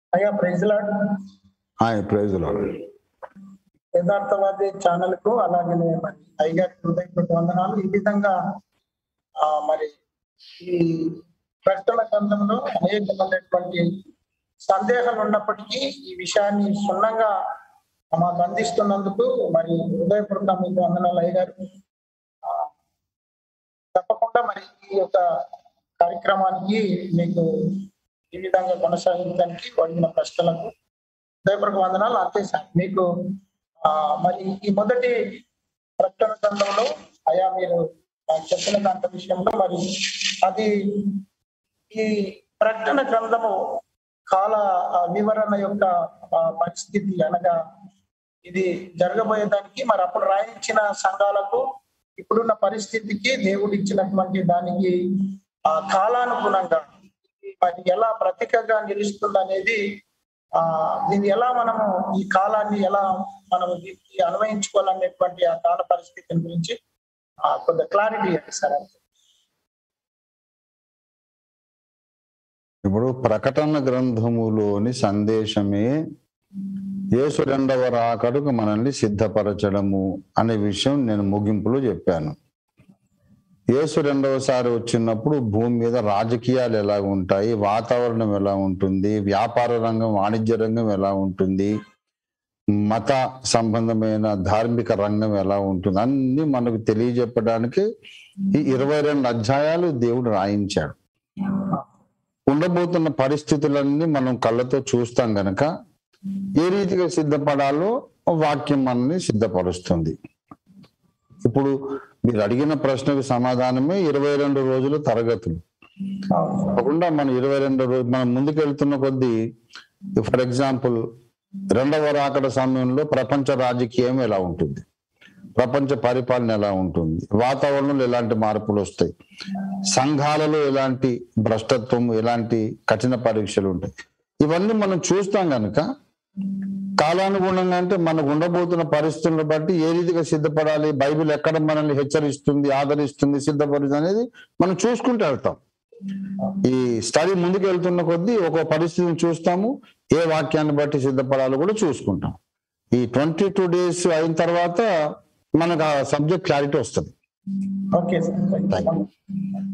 అయ్యా praise lord hi praise యథార్థవాది channel కు అలాగే మరి అయ్యా హృదయపూర్వక వందనాలు ఈ విధంగా ఆ మరి ఈ ప్రకటన గ్రంథంలో అనేకమైనటువంటి సందేహాలు ఉన్నప్పటికీ ఈ విషయాన్ని క్షుణ్ణంగా మాకు అందిస్తున్నందుకు మరి హృదయపూర్వక మీకు వందనాలు అయ్య గారు ఆ, తప్పకుండా మరి ఈ యొక్క కార్యక్రమానికి మీకు ఈ విధంగా కొనసాగించడానికి అడిగిన ప్రశ్నలకు హృదయపూర్వక వందనాలు అంతే సార్ మీకు ఆ మరి ఈ మొదటి ప్రకటన గ్రంథంలో అయా మీరు నాకు చెప్పిన దాంట్లో విషయంలో మరి అది ఈ ప్రకటన గ్రంథము కాల ఆ, వివరణ యొక్క ఆ, పరిస్థితి అనగా ఇది జరగబోయేదానికి మరి అప్పుడు రాయించిన సంఘాలకు ఇప్పుడున్న పరిస్థితికి దేవుడు ఇచ్చినటువంటి దానికి ఆ కాలానుగుణంగా ఇది మరి ఎలా ప్రతీకగా నిలుస్తుంది అనేది ఆ దీన్ని ఎలా మనము ఈ కాలాన్ని ఎలా మనం దీనికి అన్వయించుకోవాలనేటువంటి ఆ కాల పరిస్థితిని గురించి ఆ కొంత క్లారిటీ ఇవ్వండి సార్ అంతే. ఇప్పుడు ప్రకటన గ్రంథములోని సందేశమే యేసు రెండవ రాకడుకు మనల్ని సిద్ధపరచడము అనే విషయం నేను ముగింపులో చెప్పాను యేసు రెండవసారి వచ్చినప్పుడు భూమి మీద రాజకీయాలు ఎలా ఉంటాయి వాతావరణం ఎలా ఉంటుంది వ్యాపార రంగం వాణిజ్య రంగం ఎలా ఉంటుంది మత సంబంధమైన ధార్మిక రంగం ఎలా ఉంటుంది అన్ని మనకు తెలియజెప్పడానికి ఈ ఇరవై రెండు అధ్యాయాలు దేవుడు రాయించాడు ఉండబోతున్న పరిస్థితులన్నీ మనం కళ్ళతో చూస్తాం గనక ఏ రీతిగా సిద్ధపడాలో వాక్యం మనల్ని సిద్ధపరుస్తుంది ఇప్పుడు మీరు అడిగిన ప్రశ్నకు సమాధానమే ఇరవై రెండు రోజుల తరగతులు అవును. తప్పకుండా మనం ఇరవై రెండు రోజు మనం ముందుకెళ్తున్న కొద్దీ ఫర్ ఎగ్జాంపుల్ రెండవ రాకడ సమయంలో ప్రపంచ రాజకీయం ఎలా ఉంటుంది ప్రపంచ పరిపాలన ఎలా ఉంటుంది వాతావరణంలో ఎలాంటి మార్పులు వస్తాయి సంఘాలలో ఎలాంటి భ్రష్టత్వం ఎలాంటి కఠిన పరీక్షలు ఉంటాయి ఇవన్నీ మనం చూస్తాం కనుక కాలానుగుణంగా అంటే మనకు ఉండబోతున్న పరిస్థితులను బట్టి ఏ రీతిగా సిద్ధపడాలి బైబిల్ ఎక్కడ మనల్ని హెచ్చరిస్తుంది ఆదరిస్తుంది సిద్ధపరుస్తుంది అనేది మనం చూసుకుంటూ వెళ్తాం ఈ స్టడీ ముందుకు వెళ్తున్న కొద్దీ ఒక పరిస్థితిని చూస్తాము ఏ వాక్యాన్ని బట్టి సిద్ధపడాలో కూడా చూసుకుంటాం ఈ ట్వంటీ టూ డేస్ అయిన తర్వాత మనకు ఆ సబ్జెక్ట్ క్లారిటీ వస్తుంది ఓకే సార్